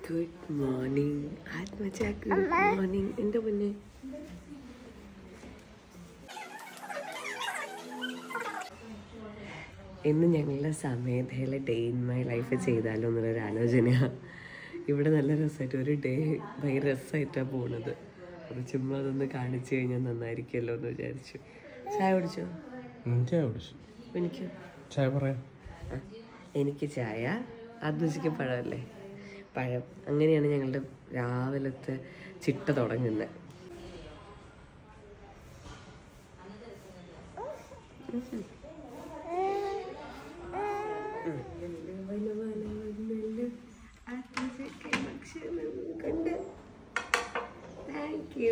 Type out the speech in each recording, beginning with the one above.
Good morning Athmaja good morning എൻ്റെ മുന്നേ ഇന്ന് ഞങ്ങളുടെ സമേതയിലെ ഡേ ഇൻ മൈ ലൈഫ് ചെയ്താലോ എന്നുള്ളൊരു ആലോചനയാണ് ഇവിടെ നല്ല രസമായിട്ട് ഒരു ഡേ ഭയങ്കര രസമായിട്ടാണ് പോണത് അപ്പോൾ ചുമ്മാ അതൊന്ന് കാണിച്ചു കഴിഞ്ഞാൽ നന്നായിരിക്കുമല്ലോ എന്ന് വിചാരിച്ചു ചായ കുടിച്ചോ ചായ കുടിച്ചു എനിക്ക് ചായ പറയാം ആ, എനിക്ക് ചായ ആത്മജിക്ക് പഴമല്ലേ പഴം അങ്ങനെയാണ് ഞങ്ങളുടെ രാവിലത്തെ ചിട്ട തുടങ്ങുന്നത് താങ്ക് യു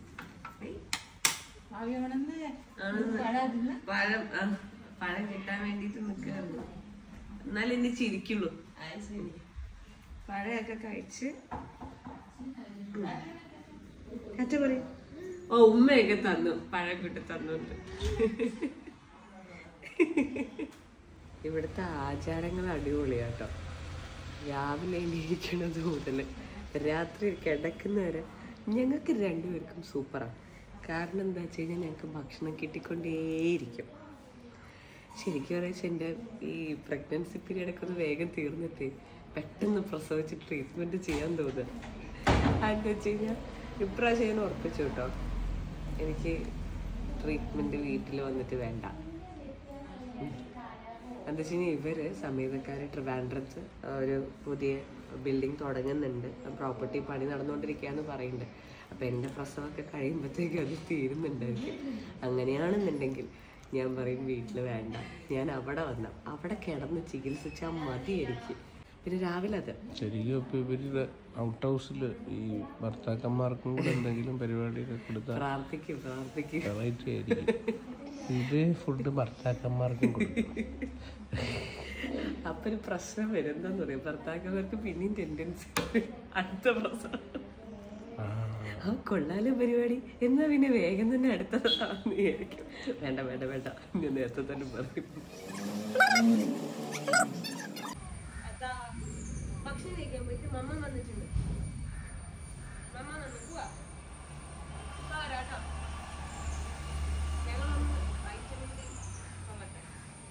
പഴം ആ, പഴം കിട്ടാൻ വേണ്ടിട്ട് നിൽക്കാറുണ്ട് എന്നാലും എന്നെ ചിരിക്കുള്ളൂ പഴയൊക്കെ കഴിച്ച് കറ്റ പറയും ഓ ഉമ്മയൊക്കെ തന്നു പഴം കിട്ടി തന്നുണ്ട് ഇവിടുത്തെ ആചാരങ്ങൾ അടിപൊളിയാട്ടോ രാവിലെ എണീക്കണത് മുതൽ രാത്രി കിടക്കുന്നവരെ ഞങ്ങൾക്ക് രണ്ടുപേർക്കും സൂപ്പറാണ് കാരണം എന്താ വെച്ച് കഴിഞ്ഞാൽ ഞങ്ങൾക്ക് ഭക്ഷണം കിട്ടിക്കൊണ്ടേയിരിക്കും ശരിക്കും പറയാ എൻ്റെ ഈ പ്രഗ്നൻസി പീരീഡൊക്കെ ഒന്ന് വേഗം തീർന്നിട്ട് പെട്ടെന്ന് പ്രസവിച്ച് ട്രീറ്റ്മെൻറ്റ് ചെയ്യാൻ തോന്നുക അതെന്ന് വെച്ച് കഴിഞ്ഞാൽ ഇപ്രാവശ്യം ഞാൻ ഉറപ്പിച്ചു കേട്ടോ എനിക്ക് ട്രീറ്റ്മെൻറ്റ് വീട്ടിൽ വന്നിട്ട് വേണ്ട എന്താ വെച്ച് കഴിഞ്ഞാൽ ഇവര് സമീപക്കാര് ട്രിവാൻഡ്രത്ത് ഒരു പുതിയ ബിൽഡിംഗ് തുടങ്ങുന്നുണ്ട് പ്രോപ്പർട്ടി പണി നടന്നുകൊണ്ടിരിക്കുകയെന്ന് പറയുന്നുണ്ട് അപ്പം എൻ്റെ പ്രസവമൊക്കെ കഴിയുമ്പോഴത്തേക്കും അത് തീരുന്നുണ്ടായിരിക്കും അങ്ങനെയാണെന്നുണ്ടെങ്കിൽ ഞാൻ പറയും വീട്ടിൽ വേണ്ട ഞാൻ അവിടെ വന്ന അവിടെ കിടന്ന് ചികിത്സിച്ചാൽ മതി എനിക്ക് പിന്നെ രാവിലെ അത് ശരിക്കും ഇപ്പൊ ഇവരുടെ ഔട്ട് ഹൗസിൽ ഈ ഭർത്താക്കന്മാർക്കും കൂടെ എന്തെങ്കിലും പരിപാടിയൊക്കെ കൊടുത്താൽ പ്രാർത്ഥിക്കും പ്രാർത്ഥിക്കും വെറൈറ്റി ആയിരിക്കും ഇതേ ഫുഡ് ഭർത്താക്കന്മാർക്കും കൊടുക്കും അപ്പൊ ഒരു പ്രശ്നം വരും എന്താന്ന് പറയും ഭർത്താക്കന്മാർക്ക് പിന്നെയും ടെൻഡൻസി അടുത്ത പ്രശ്നം ആ, ആ കൊള്ളാലോ പരിപാടി എന്നാ പിന്നെ വേഗം തന്നെ അടുത്തതാണെന്ന് വിചാരിക്കും വേണ്ട വേണ്ട വേണ്ട ഞാൻ നേരത്തെ തന്നെ പറയും ഭക്ഷണം കഴിക്കാൻ പറ്റും മമ്മ വന്നിട്ടുണ്ട് മമ്മ വന്നു പോവാ പോരാട്ടോ ഞങ്ങളൊന്ന് വൈറ്റമിൻ്റെ പോകട്ടെ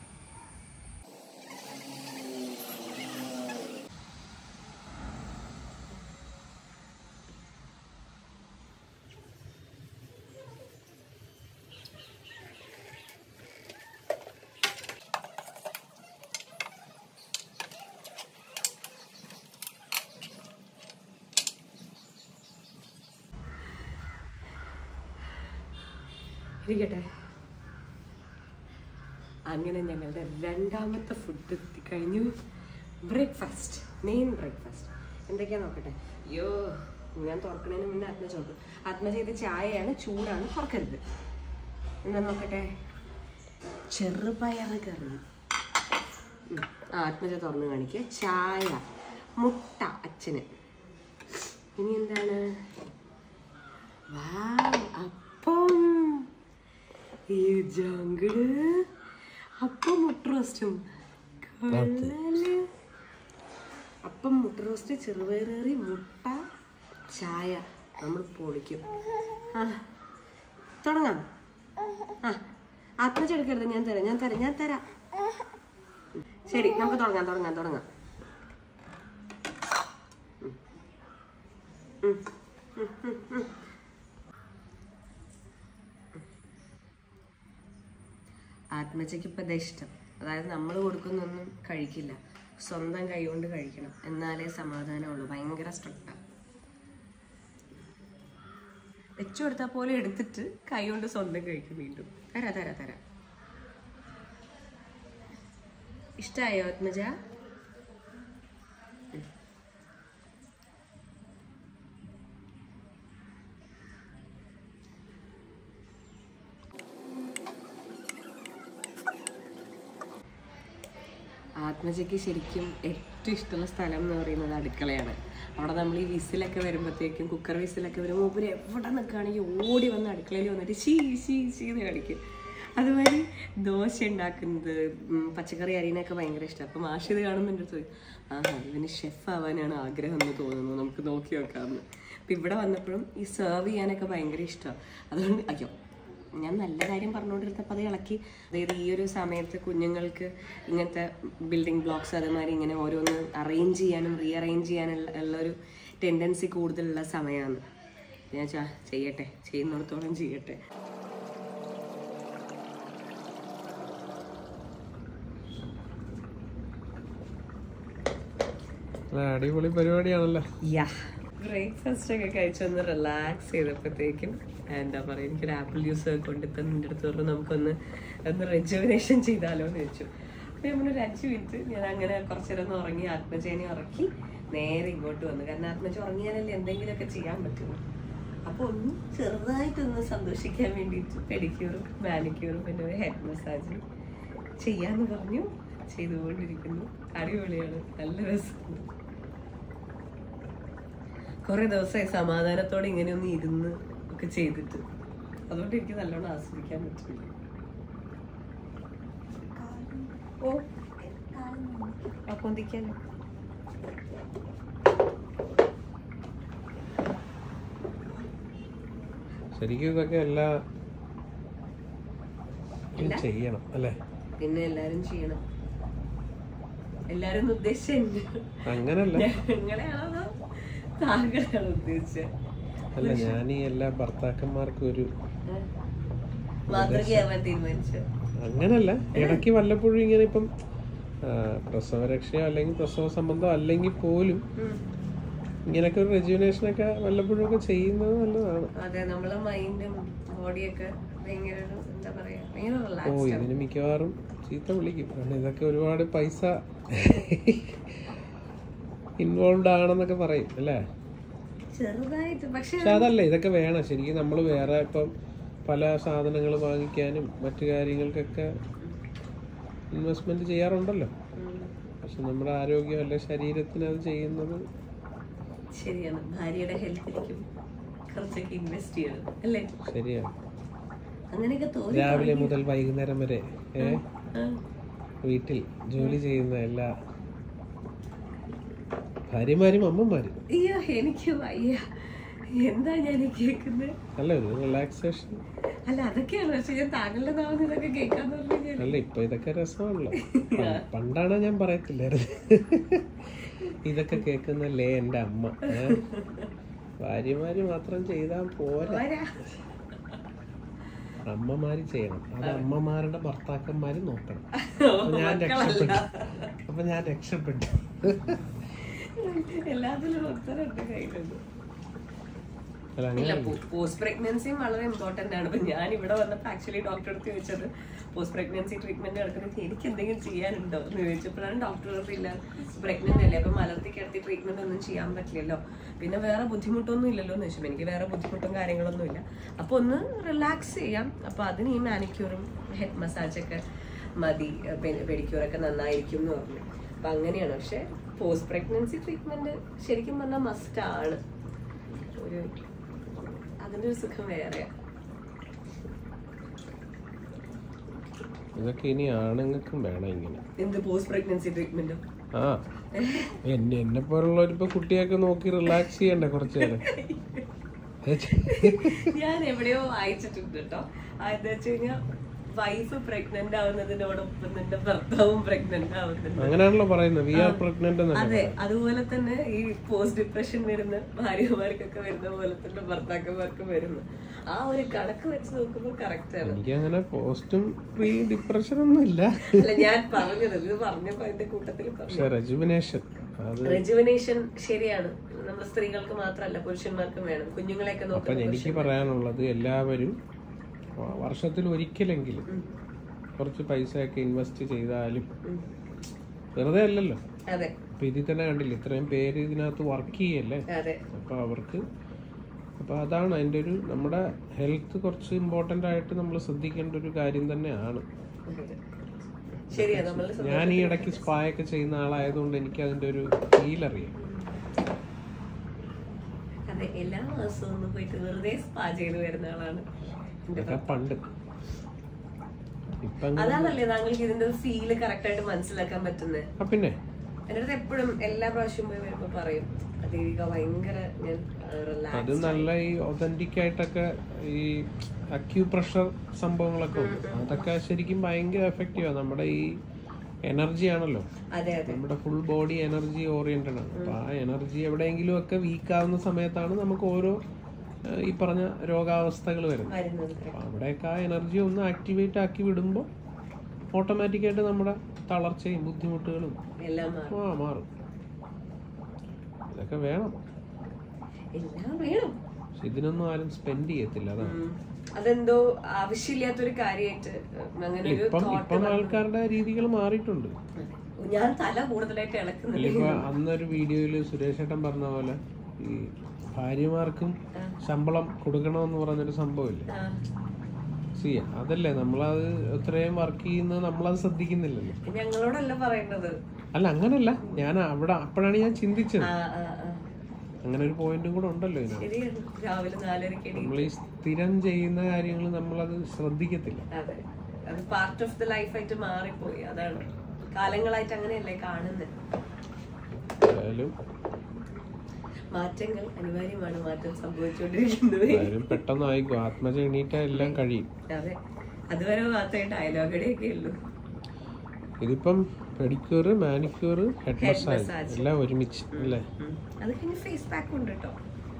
ഇരിക്കട്ടെ അങ്ങനെ ഞങ്ങളുടെ രണ്ടാമത്തെ ഫുഡ് എത്തിക്കഴിഞ്ഞു ബ്രേക്ക്ഫാസ്റ്റ് മെയിൻ ബ്രേക്ക്ഫാസ്റ്റ് എന്തൊക്കെയാ നോക്കട്ടെ അയ്യോ ഞാൻ തുറക്കണതിന് മുന്നേ ആത്മ ചോദിക്കും ആത്മ ചെയ്ത ചായയാണ് ചൂടാണ് തുറക്കരുത് എന്താ നോക്കട്ടെ ചെറുപയർ കറി ഉം. ആ ആത്മജ തുറന്ന് കാണിക്കുക ചായ മുട്ട അച്ഛന് ഇനി എന്താണ് വാവ്, അപ്പം ഈ ജങ്കിള് അപ്പം മുട്ട റോസ്റ്റും കൊള്ളാലോ. അപ്പം മുട്ട റോസ്റ്റ് ചെറുപയറേറി മുട്ട ചായ നമ്മൾ പൊളിക്കും ആ തുടങ്ങാം ആ ആത്മചെടുക്കരുത് ഞാൻ തരാം ഞാൻ തരാം ഞാൻ തരാം ശരി നമുക്ക് തുടങ്ങാം തുടങ്ങാം തുടങ്ങാം ഉം. ഉം. ഉം, ഉം, ഉം. ആത്മജയ്ക്ക് ഇപ്പം ഇതാ ഇഷ്ടം അതായത് നമ്മൾ കൊടുക്കുന്നൊന്നും കഴിക്കില്ല സ്വന്തം കൈ കൊണ്ട് കഴിക്കണം എന്നാലേ സമാധാനമുള്ളൂ ഭയങ്കര സ്ട്രിക്റ്റാണ് വെച്ചു കൊടുത്താൽ പോലെ എടുത്തിട്ട് കൈ കൊണ്ട് സ്വന്തം കഴിക്കും വീണ്ടും തരാ തരാ തരാ ഇഷ്ടായോ ആത്മജ ഉം. ആത്മജയ്ക്ക് ശരിക്കും ഏറ്റവും ഇഷ്ടമുള്ള സ്ഥലം എന്ന് പറയുന്നത് അടുക്കളയാണ് അവിടെ നമ്മൾ ഈ വിസിലൊക്കെ വരുമ്പോഴത്തേക്കും കുക്കർ വിസിലൊക്കെ വരുമ്പോൾ മൂപ്പര് എവിടെ നിൽക്കുകയാണെങ്കിൽ ഓടി വന്ന് അടുക്കളയിൽ വന്നിട്ട് ഷീ ഷീ ഷീ എന്ന് കളിക്കും അതുമാതിരി ദോശ ഉണ്ടാക്കുന്നത് ഉം, പച്ചക്കറി അരിയനൊക്കെ ഭയങ്കര ഇഷ്ടം അപ്പം മാഷ് ഇത് കാണുമ്പോൾ എൻ്റെ അടുത്ത് ചോദിക്കും, ആ ഇവന് ഷെഫ് ആവാനാണ് ആഗ്രഹം എന്ന് തോന്നുന്നു നമുക്ക് നോക്കി നോക്കാമെന്ന് അപ്പം ഇവിടെ വന്നപ്പോഴും ഈ സെർവ് ചെയ്യാനൊക്കെ ഭയങ്കര ഇഷ്ടമാണ് അതുകൊണ്ട് അയ്യോ ഞാൻ നല്ല കാര്യം പറഞ്ഞുകൊണ്ടിരുന്നപ്പോൾ അത് ഇളക്കി അതായത് ഈ ഒരു സമയത്ത് കുഞ്ഞുങ്ങൾക്ക് ഇങ്ങനത്തെ ബിൽഡിംഗ് ബ്ലോക്സ് അതേമാതിരി ഇങ്ങനെ ഓരോന്ന് അറേഞ്ച് ചെയ്യാനും റീ അറേഞ്ച് ചെയ്യാനുള്ള ഉള്ളൊരു ടെൻഡൻസി കൂടുതലുള്ള സമയമാണ് ഞാൻ ചാ ചെയ്യട്ടെ ചെയ്യുന്നിടത്തോളം ചെയ്യട്ടെ നല്ല അടിപൊളി പരിപാടിയാണല്ലോ യാ ബ്രേക്ക്ഫാസ്റ്റ് ഒക്കെ കഴിച്ചൊന്ന് റിലാക്സ് ചെയ്തപ്പോഴത്തേക്കും എന്താ പറയുക എനിക്കൊരു ആപ്പിൾ ജ്യൂസ് കൊണ്ടുത്തന്ന് നിൻ്റെ അടുത്ത് പറഞ്ഞു നമുക്കൊന്ന് ഒന്ന് റെജുവിനേഷൻ ചെയ്താലോ എന്ന് ചോദിച്ചു അപ്പോൾ ഞാൻ ഒരു അഞ്ച് മിനിറ്റ് ഞാൻ അങ്ങനെ കുറച്ച് നേരം ഒന്ന് ഉറങ്ങി ആത്മജേനെ ഉറക്കി നേരെ ഇങ്ങോട്ട് വന്നു കാരണം ആത്മജ ഉറങ്ങിയാലല്ലേ എന്തെങ്കിലുമൊക്കെ ചെയ്യാൻ പറ്റുള്ളൂ അപ്പോൾ ഒന്ന് ചെറുതായിട്ടൊന്ന് സന്തോഷിക്കാൻ വേണ്ടിയിട്ട് പെഡിക്യൂറും മാനിക്യൂറും പിന്നെ ഒരു ഹെഡ് മസാജും ചെയ്യാന്ന് പറഞ്ഞു ചെയ്തുകൊണ്ടിരിക്കുന്നു അടിപൊളിയാണ് നല്ല രസമുണ്ട് കുറെ ദിവസമായി സമാധാനത്തോടെ ഇങ്ങനെ ഒന്ന് ഇരുന്ന് ഒക്കെ ചെയ്തിട്ട് അതുകൊണ്ട് എനിക്ക് നല്ലോണം ആസ്വദിക്കാൻ പറ്റില്ല ഓ ആ പൊന്തിക്കാനോ ശരിക്കും ഇതൊക്കെ എല്ലാ ഇതും ചെയ്യണം അല്ലേ പിന്നെ എല്ലാരും ചെയ്യണം എല്ലാരും ഒന്ന് ഉദ്ദേശിച്ച അങ്ങനല്ല ഞങ്ങളെയാണോ താങ്കളെയാണോ ഉദ്ദേശിച്ചത് അല്ല ഞാൻ ഈ എല്ലാ ഭർത്താക്കന്മാർക്കും ഒരു മാതൃകയാവാൻ തീരുമാനിച്ചു അങ്ങനല്ല ഇടയ്ക്ക് വല്ലപ്പോഴും ഇങ്ങനെ ഇപ്പം ആ, പ്രസവരക്ഷയോ അല്ലെങ്കിൽ പ്രസവ സംബന്ധം അല്ലെങ്കിൽ പോലും ഇങ്ങനൊക്കെ ഒരു റെജുവിനേഷനൊക്കെ വല്ലപ്പോഴും ഒക്കെ ചെയ്യുന്നത് നല്ലതാണ് അതെ നമ്മളെ മൈൻഡും ബോഡിയൊക്കെ ഭയങ്കര ഒരു എന്താ പറയാ ഭയങ്കര ഓ റിലാക്സ് ഇതിന് മിക്കവാറും ചീത്ത വിളിക്കും കാരണം ഇതൊക്കെ ഒരുപാട് പൈസ ഇൻവോൾവ് ആണെന്നൊക്കെ പറയും അല്ലേ ചെറുതായിട്ട് പക്ഷെ പക്ഷെ അതല്ല ഇതൊക്കെ വേണം ശരിക്കും നമ്മൾ വേറെ ഇപ്പം പല സാധനങ്ങൾ വാങ്ങിക്കാനും മറ്റു കാര്യങ്ങൾക്കൊക്കെ ഇൻവെസ്റ്റ്മെന്റ് ചെയ്യാറുണ്ടല്ലോ ഉം, പക്ഷെ നമ്മുടെ ആരോഗ്യം അല്ലെ ശരീരത്തിന് അത് ചെയ്യുന്നത് ശരിയാണ് ഭാര്യയുടെ ഹെൽത്തിലേക്കും കുറച്ചൊക്കെ ഇൻവെസ്റ്റ് ചെയ്യണം അല്ലേ ശരിയാണ് അങ്ങനെയൊക്കെ തോന്നി രാവിലെ മുതൽ വൈകുന്നേരം വരെ ഏ ആ, വീട്ടിൽ ജോലി ചെയ്യുന്ന എല്ലാ ഭാര്യമാരും അമ്മമാരും അയ്യോ എനിക്ക് വയ്യ എന്താ ഞാൻ ഈ കേൾക്കുന്നത് അല്ല ഒരു റിലാക്സേഷൻ അല്ല അതൊക്കെയാണ് പക്ഷെ ഞാൻ താങ്കളുടെ നാമം ഇതൊക്കെ കേൾക്കാന്ന് പറഞ്ഞു കഴിഞ്ഞാൽ അല്ല ഇപ്പൊ ഇതൊക്കെ രസമാണല്ലോ പ- പണ്ടാണ് ഞാൻ പറയത്തില്ലായിരുന്നു ഇതൊക്കെ കേൾക്കുന്നല്ലേ എൻ്റെ അമ്മ ഏ? ഭാര്യമാര് മാത്രം ചെയ്താൽ പോരാ പോരാ. അമ്മമാര് ചെയ്യണം അത് അമ്മമാരുടെ ഭർത്താക്കന്മാര് നോക്കണം അപ്പൊ ഞാൻ രക്ഷപ്പെട്ടു അപ്പൊ ഞാൻ രക്ഷപ്പെട്ടു എല്ലാത്തിലും ഉത്തരമുണ്ട് കയ്യിലുണ്ട് അല്ല അങ്ങനെ ഇല്ല പോസ്റ്റ് പ്രഗ്നൻസിയും വളരെ ഇമ്പോർട്ടന്റ് ആണ് ഇപ്പൊ ഞാൻ ഇവിടെ വന്നപ്പോൾ ആക്ച്വലി ഡോക്ടർ അടുത്ത് ചോദിച്ചത് പോസ്റ്റ് പ്രഗ്നൻസി ട്രീറ്റ്മെന്റ് നടക്കുന്നത് എനിക്ക് എന്തെങ്കിലും ചെയ്യാനുണ്ടോ എന്ന് ചോദിച്ചപ്പോഴാണ് ഡോക്ടർ പറഞ്ഞില്ല പ്രഗ്നന്റ് അല്ലേ അപ്പൊ മലർത്തി കിടത്തി ട്രീറ്റ്മെന്റ് ഒന്നും ചെയ്യാൻ പറ്റില്ലല്ലോ പിന്നെ വേറെ ബുദ്ധിമുട്ടൊന്നും ഇല്ലല്ലോ എന്ന് ചോദിച്ചു എനിക്ക് വേറെ ബുദ്ധിമുട്ടും കാര്യങ്ങളൊന്നും ഇല്ല അപ്പൊ ഒന്ന് റിലാക്സ് ചെയ്യാം അപ്പൊ അതിന് ഈ മാനിക്യൂറും ഹെഡ് മസാജൊക്കെ മതി പെഡിക്യൂറൊക്കെ നന്നായിരിക്കും എന്ന് പറഞ്ഞു അപ്പൊ അങ്ങനെയാണ് പക്ഷെ പോസ്റ്റ് പ്രഗ്നൻസി ട്രീറ്റ്മെന്റ് ശരിക്കും പറഞ്ഞാൽ മസ്റ്റ് ആണ് ഒരു അതിന്റെ ഒരു സുഖം വേറെയാ ഇതൊക്കെ ഇനി ആണുങ്ങൾക്കും വേണം ഇങ്ങനെ എന്ത് പോസ്റ്റ് പ്രഗ്നൻസി ട്രീറ്റ്മെന്റ് ആ എന്നെ എന്നെ പോലുള്ളവരിപ്പോ കുട്ടിയൊക്കെ നോക്കി റിലാക്സ് ചെയ്യണ്ടേ കുറച്ചു നേരം ഞാൻ എവിടെയോ വായിച്ചിട്ടുണ്ട് കേട്ടോ അതെന്ന് വെച്ച് കഴിഞ്ഞാൽ വൈഫ് പ്രഗ്നന്റ് ആവുന്നതിനോടൊപ്പം തന്നെ ഭർത്താവും പ്രഗ്നന്റ് ആവുന്നുണ്ട് അങ്ങനെയാണല്ലോ പറയുന്നത് വി ആർ പ്രഗ്നന്റ് എന്നല്ലേ അതെ അതുപോലെ തന്നെ ഈ പോസ്റ്റ് ഡിപ്രഷൻ വരുന്ന ഭാര്യമാർക്കൊക്കെ വരുന്ന പോലെ തന്നെ ഭർത്താക്കന്മാർക്ക് വരുന്നു ആ ഒരു കണക്ക് വെച്ച് നോക്കുമ്പോൾ കറക്റ്റ് ആണ് എനിക്ക് അങ്ങനെ പോസ്റ്റും പ്രീ ഡിപ്രഷൻ ഒന്നും ഇല്ല അല്ല ഞാൻ പറഞ്ഞത് ഇത് പറഞ്ഞപ്പോ അതിന്റെ കൂട്ടത്തിൽ പറഞ്ഞു പക്ഷെ റെജുവിനേഷൻ അത് റെജുവിനേഷൻ ശരിയാണ് നമ്മുടെ സ്ത്രീകൾക്ക് മാത്രമല്ല പുരുഷന്മാർക്കും വേണം കുഞ്ഞുങ്ങളെയൊക്കെ അപ്പൊ നോക്കുന്ന എനിക്ക് പറയാനുള്ളത് എല്ലാവരും വ- വർഷത്തിൽ ഒരിക്കലെങ്കിലും കുറച്ച് പൈസയൊക്കെ ഇൻവെസ്റ്റ് ചെയ്താലും ഉം. വെറുതെ അല്ലല്ലോ അതെ അപ്പൊ ഇതിൽ തന്നെ കണ്ടില്ല ഇത്രയും പേര് ഇതിനകത്ത് വർക്ക് ചെയ്യല്ലേ അതെ അപ്പൊ അവർക്ക് അപ്പൊ അതാണ് അതിന്റെ ഒരു നമ്മുടെ ഹെൽത്ത് കുറച്ച് ഇമ്പോർട്ടന്റ് ആയിട്ട് നമ്മൾ ശ്രദ്ധിക്കേണ്ട ഒരു കാര്യം തന്നെയാണ് ശരിയാ നമ്മൾ ഞാൻ ഈ ഇടയ്ക്ക് സ്പാ ഒക്കെ ചെയ്യുന്ന ആളായതുകൊണ്ട് എനിക്ക് അതിന്റെ ഒരു ഫീൽ അറിയാം അതെ എല്ലാ മാസവും ഒന്ന് പോയിട്ട് വെറുതെ സ്പാ ചെയ്ത് വരുന്ന ആളാണ് എന്റെ അതൊക്കെ പണ്ട് ഇപ്പൊ അങ്ങ് അതാണല്ലേ താങ്കൾക്ക് ഇതിന്റെ ഫീല് കറക്റ്റ് ആയിട്ട് മനസ്സിലാക്കാൻ പറ്റുന്നത് ആ പിന്നെ എന്റെ അടുത്ത് എപ്പോഴും എല്ലാ പ്രാവശ്യവും പോയി വരുമ്പോ പറയും ദേവിക ഭയങ്കര ഞാൻ അത് റിലാക്സ് നല്ല ഈ ഒതന്റിക് ആയിട്ടൊക്കെ ഈ അക്യൂ പ്രഷർ സംഭവങ്ങളൊക്കെ ഉണ്ട് അതൊക്കെ ശരിക്കും ഭയങ്കര എഫക്റ്റീവാണ് നമ്മുടെ ഈ എനർജി ആണല്ലോ അതെ അതെ നമ്മുടെ ഫുൾ ബോഡി എനർജി ഓറിയന്റഡ് ആണ് അപ്പൊ ആ എനർജി എവിടെയെങ്കിലും ഒക്കെ വീക്ക് ആവുന്ന സമയത്താണ് നമുക്ക് ഓരോ ആ, ഈ പറഞ്ഞ രോഗാവസ്ഥകൾ വരുന്നത് വരുന്നത് അപ്പൊ അവിടെയൊക്കെ ആ എനർജി ഒന്ന് ആക്ടിവേറ്റ് ആക്കി വിടുമ്പോൾ ഓട്ടോമാറ്റിക്കായിട്ട് നമ്മുടെ തളർച്ചയും ബുദ്ധിമുട്ടുകളും എല്ലാം മാറും ആ മാറും ഇതൊക്കെ വേണം എല്ലാം വേണം പക്ഷെ ഇതിനൊന്നും ആരും സ്പെൻഡ് ചെയ്യത്തില്ല അതാണ് ഉം. അതെന്തോ ആവശ്യമില്ലാത്തൊരു കാര്യമായിട്ട് അങ്ങനെ ഒരു ഇപ്പം thought ഇപ്പം ആൾക്കാരുടെ രീതികൾ മാറിയിട്ടുണ്ട് അതെ. ഞാൻ തല കൂടുതലായിട്ട് ഇളക്കുന്നില്ല ഇപ്പൊ അന്നൊരു വീഡിയോയില് സുരേഷ് ഏട്ടൻ പറഞ്ഞ പോലെ ഈ ഭാര്യമാർക്കും ശമ്പളം കൊടുക്കണമെന്ന് പറഞ്ഞൊരു സംഭവമില്ലേ ആ. സി അതല്ലേ നമ്മളത് ഇത്രയും വർക്ക് ചെയ്യുന്നത് നമ്മളത് ശ്രദ്ധിക്കുന്നില്ലല്ലോ ഞങ്ങളോടല്ല പറയേണ്ടത് അല്ല അങ്ങനല്ല ഞാൻ അവിടെ അപ്പോഴാണ് ഞാൻ ചിന്തിച്ചത് ആ ആ ആ അങ്ങനെ ഒരു പോയിന്റും കൂടെ ഉണ്ടല്ലോ ഇതിനകത്ത് ശരിയാണ് രാവിലെ നാലരക്ക് എണീ നമ്മൾ ഈ സ്ഥിരം ചെയ്യുന്ന കാര്യങ്ങൾ നമ്മളത് ശ്രദ്ധിക്കത്തില്ല അതെ അത് പാർട്ട് ഓഫ് ദ ലൈഫായിട്ട് മാറിപ്പോയി അതാണ് കാലങ്ങളായിട്ട് അങ്ങനെയല്ലേ കാണുന്നത് എന്തായാലും മാറ്റങ്ങൾ അനിവാര്യമാണ് മാറ്റം സംഭവിച്ചുകൊണ്ടിരിക്കുന്നത് എന്തായാലും പെട്ടെന്ന് ആയിക്കോ ആത്മജ എണീറ്റ എല്ലാം കഴിയും അതെ അതുവരെ മാത്രമേ ഡയലോഗടെയൊക്കെ ഉള്ളൂ ഇതിപ്പം pedicure manicure head massage massage. എല്ലാം ഒരുമിച്ച് അല്ലേ ഉം. അത് കഴിഞ്ഞ് ഫേസ് പാക്ക് ഉണ്ട് കേട്ടോ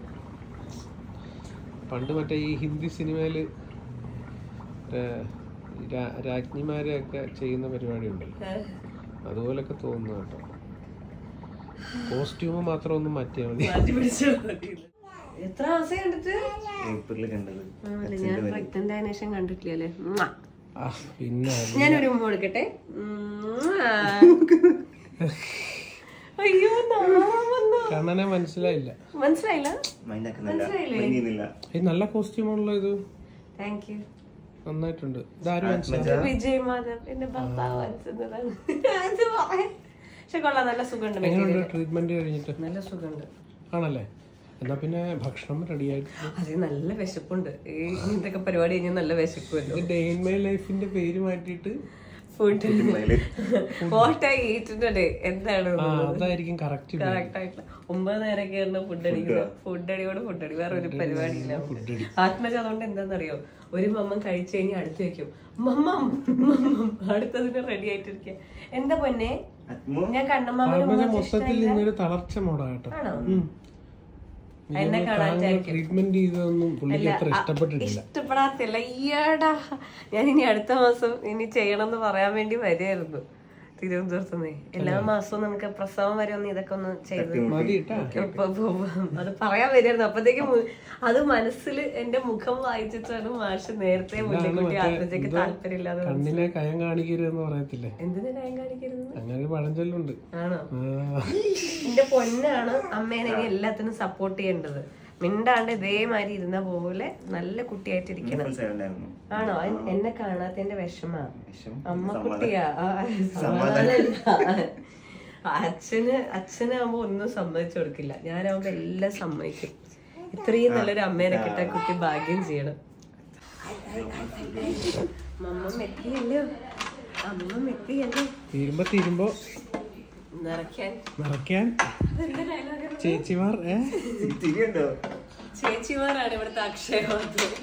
പണ്ട് മറ്റേ ഈ ഹിന്ദി സിനിമയില് ഏർ, രാ- രാജ്ഞിമാരെയൊക്കെ ചെയ്യുന്ന പരിപാടി ഉണ്ടല്ലോ അതുപോലൊക്കെ തോന്നുന്നു കേട്ടോ കോസ്റ്റ്യൂമ് മാത്രം ഒന്ന് മാറ്റിയാൽ മതി മാറ്റി പിടിച്ചാൽ മതി എത്ര മാസം കണ്ടിട്ട് ഏപ്രിൽ കണ്ടത് ആണല്ലേ, ഞാൻ പ്രഗ്നന്റ് ആയതിനു ശേഷം കണ്ടിട്ടില്ല അല്ലേ ആ പിന്നെ അത് ഞാനൊരു ഉമ്മ കൊടുക്കട്ടെ ഉമ്മാ. അയ്യോ നാണം വന്നു. കണ്ണനെ മനസ്സിലായില്ല മനസ്സിലായില്ല മൈൻഡാക്കുന്നില്ല മൈൻഡ് ഈ നല്ല കോസ്റ്റ്യൂമാണല്ലോ ഇത് താങ്ക് യു നന്നായിട്ടുണ്ട് ഇതാരും മനസ്സിലായി വിജയ് മാധവ് എന്റെ ഭർത്താവ് വരച്ചതാണ് അത് പറയാൻ പക്ഷെ കൊള്ളാം നല്ല സുഖമുണ്ട് എങ്ങനെയുണ്ട് ട്രീറ്റ്മെന്റ് കഴിഞ്ഞിട്ട് നല്ല സുഖമുണ്ട് ആണല്ലേ എന്നാ പിന്നെ ഭക്ഷണം റെഡി ആയിട്ട് അത് നല്ല വിശപ്പുണ്ട് ഈ ഇങ്ങനത്തെ പരിപാടി കഴിഞ്ഞാൽ നല്ല വിശക്കുമല്ലോ ഇത് ഡേ ഇൻ മൈ ലൈഫിന്റെ പേര് മാറ്റിയിട്ട് ഫുഡ് വാട്ട് ഐ ഈറ്റിന്റെ എന്താണ് ആ അതായിരിക്കും കറക്റ്റ് കറക്റ്റ് ആയിട്ടുള്ള ഒമ്പത് നേരം കയറുന്ന ഫുഡ് അടിക്കുന്ന ഫുഡ് അടിയോട് ഫുഡ് അടി വേറെ ഒരു പരിപാടിയില്ല ആത്മജ അതുകൊണ്ട് എന്താണെന്നറിയോ ഒരു മമ്മം കഴിച്ചു കഴിഞ്ഞാൽ അടുത്ത് വെക്കും മമ്മം മമ്മം അടുത്തതിന് റെഡി ആയിട്ടിരിക്കുക എന്താ പൊന്നെ ഞാൻ കണ്ണമ്മാമന് മൊത്തത്തിൽ ഇന്നൊരു തളർച്ച മോഡാ കേട്ടോ ആണോ എന്നെ ട്രീറ്റ്മെന്റ് ചെയ്തതൊന്നും പുള്ളിക്ക് അത്ര ഇഷ്ടപ്പെട്ടിട്ടില്ല ഇഷ്ടപ്പെടാത്തില്ല ഈയടാ ഞാൻ ഇനി അടുത്ത മാസം ഇനി ചെയ്യണം എന്ന് പറയാൻ വേണ്ടി വരികയായിരുന്നു തിരുവനന്തപുരത്ത് നിന്ന് എല്ലാ മാസവും നമുക്ക് പ്രസവം വരെ ഒന്ന് ഇതൊക്കെ ഒന്ന് ചെയ്ത് മതി കേട്ടാ ഇപ്പൊ പോവാം. അത് പറയാൻ വരുമായിരുന്നു അപ്പത്തേക്ക് മു- അത് മനസ്സിൽ എന്റെ മുഖം വായിച്ചിട്ടാണ് മാഷ് നേരത്തെ മുന്നിൽക്കൂട്ടി ആത്മജയ്ക്ക് താല്പര്യമില്ലാതെ കണ്ണിനെ കയം കാണിക്കരുതെന്ന് പറയത്തില്ലേ എന്തിനാ കാര്യം കാണിക്കരുത് അങ്ങനെ ഒരു പഴഞ്ചൊല്ലുണ്ട് ആണോ ആ, എന്റെ പൊന്നാണ് അമ്മേനെ ഇനി എല്ലാത്തിനും സപ്പോർട്ട് ചെയ്യേണ്ടത് മിണ്ടാണ്ട് ഇതേമാതിരി ഇരുന്ന പോലെ നല്ല കുട്ടിയായിട്ടിരിക്കണം ഉണ്ടായിരുന്നു ആണോ എൻ- എന്നെ കാണാത്തതിന്റെ വിഷമാ വിഷം അമ്മ കുട്ടിയാ ആ, സമാധാനമില്ല. അച്ഛന് അച്ഛനാകുമ്പോ ഒന്നും സമ്മതിച്ചു കൊടുക്കില്ല ഞാനാവുമ്പോ എല്ലാം സമ്മതിക്കും ഇത്രയും നല്ലൊരു അമ്മേനെ കിട്ടാൻ കുട്ടി ഭാഗ്യം ചെയ്യണം മമ്മ മെത്തിയല്ലോ അമ്മ മെത്തിയല്ലോ തീരുമ്പോ തീരുമ്പോ നിറയ്ക്കാൻ നിറയ്ക്കാൻ അതെന്താ ഡയലോഗ് ചേച്ചിമാർ ഏ തിരിയുണ്ടോ ചേച്ചിമാരാണ് ഇവിടുത്തെ അക്ഷയമാത്രം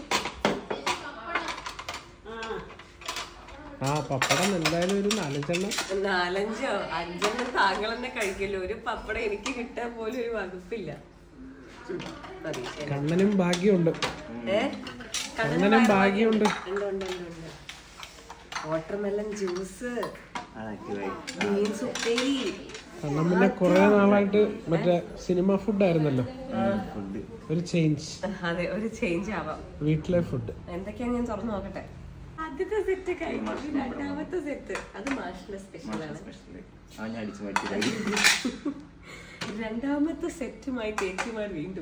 ആ പപ്പടം എന്തായാലും ഒരു നാലഞ്ചെണ്ണം നാലഞ്ചോ അഞ്ചെണ്ണം താങ്കൾ തന്നെ കഴിക്കല്ലോ ഒരു പപ്പടം എനിക്ക് കിട്ടാൻ പോലും ഒരു വകുപ്പില്ല ഉം, മതി ശരി. കണ്ണനും ഭാഗ്യമുണ്ട് ഏ? കണ്ണനും ഭാഗ്യമുണ്ട് ഉണ്ട്, ഉണ്ട്, ഉണ്ട്, ഉണ്ട്. വാട്ടർമെലൺ ജ്യൂസ് ആക്റ്റീവായി ബീൻസ് ഉപ്പേരി കണ്ണൻ പിന്നെ കുറെ നാളായിട്ട് മറ്റേ സിനിമ ഫുഡ് ആയിരുന്നല്ലോ ഫുഡ് ഒരു ചേഞ്ച് അതെ ഒരു ചേഞ്ച് ആവാം വീട്ടിലെ ഫുഡ് എന്തൊക്കെയാ ഞാൻ തുറന്നു നോക്കട്ടെ ആദ്യത്തെ സെറ്റ് കഴിഞ്ഞു രണ്ടാമത്തെ സെറ്റ് അത് മാഷിന്റെ സ്പെഷ്യലാണ് സ്പെഷ്യൽ ആ ഞാൻ അടിച്ചു മാറ്റി രണ്ടാമത്തെ സെറ്റുമായി ചേച്ചിമാർ വീണ്ടും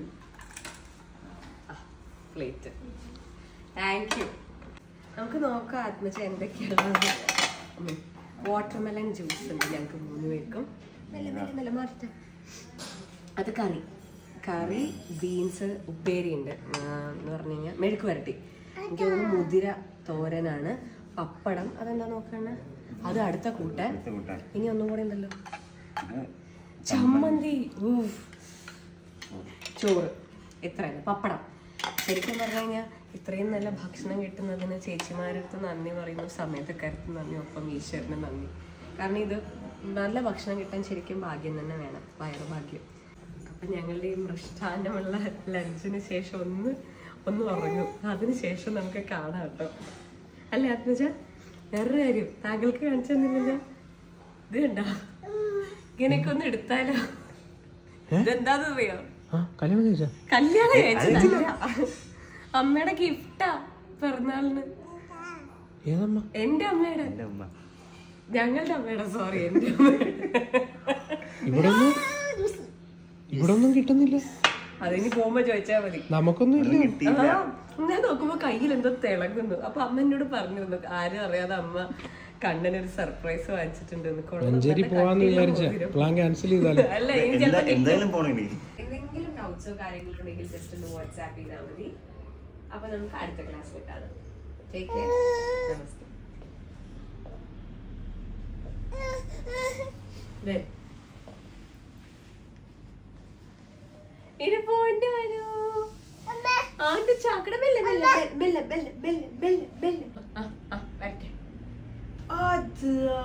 പ്ലേറ്റ് താങ്ക് യു നമുക്ക് നോക്കാം ആത്മജ എന്തൊക്കെയാണ് വാട്ടർമെലൺ ജ്യൂസ് ഉണ്ട് ഞങ്ങൾക്ക് മൂന്ന് പേർക്കും മെല്ലെ മെല്ലെ മെല്ലെ മാറ്റട്ടെ അത് കറി കറി ബീൻസ് ഉപ്പേരി ഉണ്ട് എന്ന് പറഞ്ഞു കഴിഞ്ഞാൽ മെഴുക്ക് വരട്ടി എനിക്ക് തോന്നുന്നു മുതിര തോരനാണ് പപ്പടം അതെന്താ നോക്കണ അത് അടുത്ത കൂട്ടാൻ അടുത്ത കൂട്ടാൻ ഇനി ഒന്നും കൂടെ ഉണ്ടല്ലോ ഇത് ചമ്മന്തി ഊഫ്. ചോറ് ഇത്രയാണ് പപ്പടം ശരിക്കും പറഞ്ഞു കഴിഞ്ഞാൽ ഇത്രയും നല്ല ഭക്ഷണം കിട്ടുന്നതിന് ചേച്ചിമാരടുത്ത് നന്ദി പറയുന്നു സമയത്തക്കാരത്ത് നന്ദി ഒപ്പം ഈശ്വരന് നന്ദി കാരണം ഇത് നല്ല ഭക്ഷണം കിട്ടാൻ ശരിക്കും ഭാഗ്യം തന്നെ വേണം വയറ് ഭാഗ്യം അപ്പം ഞങ്ങളുടെ ഈ മൃഷ്ടാന്നമുള്ള ലഞ്ചിന് ശേഷം ഒന്ന് ഒന്ന് ഉറങ്ങും അതിന് ശേഷം നമുക്ക് കാണാം കേട്ടോ അല്ലേ ആത്മജ വേറൊരു കാര്യം താങ്കൾക്ക് കാണിച്ചു തന്നില്ലല്ലോ ഇത് കണ്ടോ ഇങ്ങനെയൊക്കെ ഒന്ന് എടുത്താലോ ഇതെന്താന്ന് അറിയോ ആ കല്യാണം കഴിച്ചാ കല്യാണം കഴിച്ചതല്ല അമ്മയുടെ ഗിഫ്റ്റാ പിറന്നാളിന് ഏതമ്മ എന്റെ അമ്മയുടെ എൻ്റെ ഉമ്മ ഞങ്ങളുടെ അമ്മയുടെ സോറി എന്റെ അമ്മയുടെ ഇവിടെ ഒന്നും ഇവിടെ ഒന്നും കിട്ടുന്നില്ല അതിനി പോകുമ്പോ ചോദിച്ചാ മതി നമുക്കൊന്നും ഇല്ല കിട്ടിയില്ല ആ, ഞാൻ നോക്കുമ്പോ കയ്യിൽ എന്തോ തിളങ്ങുന്നു അപ്പൊ അമ്മ എന്നോട് പറഞ്ഞിരുന്നു ആരും അറിയാതെ അമ്മ കണ്ണനൊരു സർപ്രൈസ് വാങ്ങിച്ചിട്ടുണ്ടെന്ന് കൊള്ളാം. മഞ്ചേരി നല്ല പോവാന്ന് കട്ടിയുള്ള വിചാരിച്ച മോതിരം. പ്ലാൻ ക്യാൻസൽ ചെയ്താലോ അല്ല ഇനി എന്താ ചിലപ്പോ എന്തായാലും പോണേ എന്തെങ്കിലും ഡൗട്ട്സോ കാര്യങ്ങളോ ഉണ്ടെങ്കിൽ ജസ്റ്റ് ഒന്ന് വാട്സാപ്പ് ചെയ്താൽ മതി അപ്പൊ നമുക്ക് അടുത്ത ക്ലാസ്സിൽ കാണാം ടേക്ക് കെയർ നമസ്തേ ദേ. ഇനി പോയിട്ട് വരൂ ആണ്ട് ചാക്കട ബെല്ല ബെല്ല ബെല്ല ബെല്ല ബെല്ല ബെല്ല ബെല്ല ആ ആ വരട്ടെ അതാ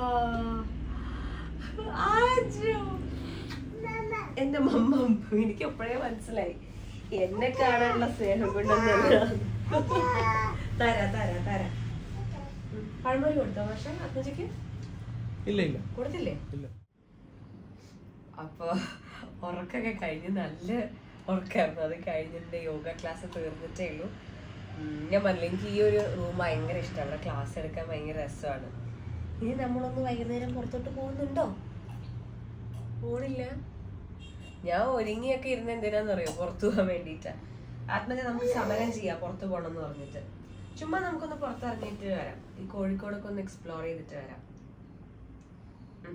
ആജോ എന്റെ മമ്മ എനിക്ക് എപ്പോഴേ മനസ്സിലായി എന്നെ കാണാനുള്ള സ്നേഹം കൊണ്ടൊന്നല്ല തരാ തരാ തരാ ഉം. പഴംപൊരി കൊടുത്തോ പക്ഷെ അത്തച്ചക്ക് ഇല്ല ഇല്ല കൊടുത്തില്ലേ ഇല്ല അപ്പൊ ഉറക്കൊക്കെ കഴിഞ്ഞ് നല്ല ഉറക്കായിരുന്നു അത് കഴിഞ്ഞിട്ട് യോഗ ക്ലാസ് തീർന്നിട്ടേ ഉള്ളൂ ഉം, ഞാൻ പറഞ്ഞില്ല എനിക്ക് ഈ ഒരു റൂം ഭയങ്കര ഇഷ്ടമാണ് അവിടെ ക്ലാസ് എടുക്കാൻ ഭയങ്കര രസമാണ് ഇനി നമ്മളൊന്ന് വൈകുന്നേരം പുറത്തോട്ട് പോകുന്നുണ്ടോ പോണില്ല ഞാൻ ഒരുങ്ങിയൊക്കെ ഇരുന്ന് എന്തിനാന്ന് അറിയോ പുറത്തു പോകാൻ വേണ്ടിയിട്ടാ ആത്മജ നമുക്ക് സമരം ചെയ്യാം പുറത്തു പോകണം എന്ന് പറഞ്ഞിട്ട് ചുമ്മാ നമുക്കൊന്ന് പുറത്തിറങ്ങിയിട്ട് വരാം ഈ കോഴിക്കോടൊക്കെ ഒന്ന് എക്സ്പ്ലോർ ചെയ്തിട്ട് വരാം ഉം.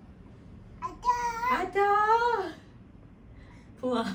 അതാ പോവാ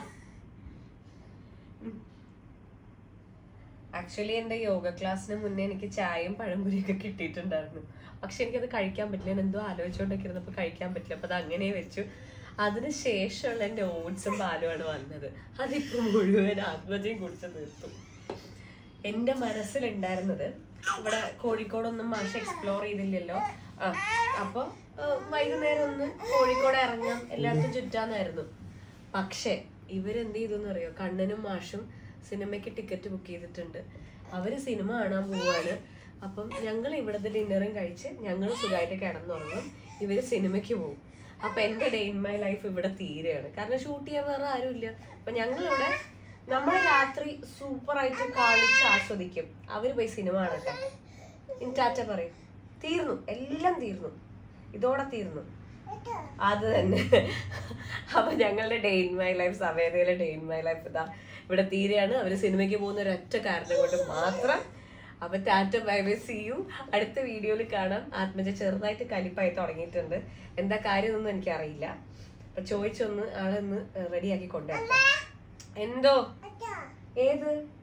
ആക്ച്വലി എൻ്റെ യോഗ ക്ലാസ്സിന് മുന്നേ എനിക്ക് ചായയും പഴംപൊരിയൊക്കെ കിട്ടിയിട്ടുണ്ടായിരുന്നു പക്ഷെ എനിക്കത് കഴിക്കാൻ പറ്റില്ല ഞാൻ എന്തോ ആലോചിച്ചുകൊണ്ടൊക്കെ ഇരുന്നപ്പോൾ കഴിക്കാൻ പറ്റില്ല അപ്പോൾ അത് അങ്ങനെ വെച്ചു അതിന് ശേഷമുള്ള എൻ്റെ ഓട്സും പാലുമാണ് വന്നത് അതിപ്പോൾ മുഴുവൻ ആത്മജയും കുടിച്ച് തീർത്തു എൻ്റെ മനസ്സിലുണ്ടായിരുന്നത് ഇവിടെ കോഴിക്കോടൊന്നും മാഷ് എക്സ്പ്ലോർ ചെയ്തില്ലല്ലോ ആ അപ്പോൾ വൈകുന്നേരം ഒന്ന് കോഴിക്കോട് ഇറങ്ങാം എല്ലായിടത്തും ചുറ്റാന്നായിരുന്നു പക്ഷേ ഇവരെന്ത് ചെയ്തു അറിയോ കണ്ണനും മാഷും സിനിമയ്ക്ക് ടിക്കറ്റ് ബുക്ക് ചെയ്തിട്ടുണ്ട് അവര് സിനിമ കാണാൻ പോവാണ് അപ്പം ഞങ്ങൾ ഇവിടുത്തെ ഡിന്നറും കഴിച്ച് ഞങ്ങൾ സുഖമായിട്ട് കിടന്നുറങ്ങും ഇവര് സിനിമയ്ക്ക് പോകും അപ്പൊ എന്റെ ഡേ ഇൻ മൈ ലൈഫ് ഇവിടെ തീരെയാണ് കാരണം ഷൂട്ട് ചെയ്യാൻ വേറെ ആരുമില്ല അപ്പൊ ഞങ്ങളിവിടെ നമ്മൾ രാത്രി സൂപ്പർ ആയിട്ട് കളിച്ച് ആസ്വദിക്കും അവര് പോയി സിനിമ കാണട്ടെ ഇനി ടാറ്റ പറയും തീർന്നു എല്ലാം തീർന്നു ഇതോടെ തീർന്നു അത് തന്നെ അപ്പൊ ഞങ്ങളുടെ ഡേ ഇൻ മൈ ലൈഫ് സമയതയിലെ ഡേ ഇൻ മൈ ലൈഫ് ഇതാ ഇവിടെ തീരെയാണ് അവര് സിനിമയ്ക്ക് പോകുന്ന ഒരൊറ്റ കാരണം കൊണ്ട് മാത്രം അപ്പൊ tata bye bye see you അടുത്ത വീഡിയോയിൽ കാണാം ആത്മജ ചെറുതായിട്ട് കലിപ്പായി തുടങ്ങിയിട്ടുണ്ട് എന്താ കാര്യമൊന്നും എനിക്കറിയില്ല അപ്പൊ ചോദിച്ചൊന്ന് ആളൊന്ന് റെഡിയാക്കി കൊണ്ടുവരാം എന്തോ ഏത്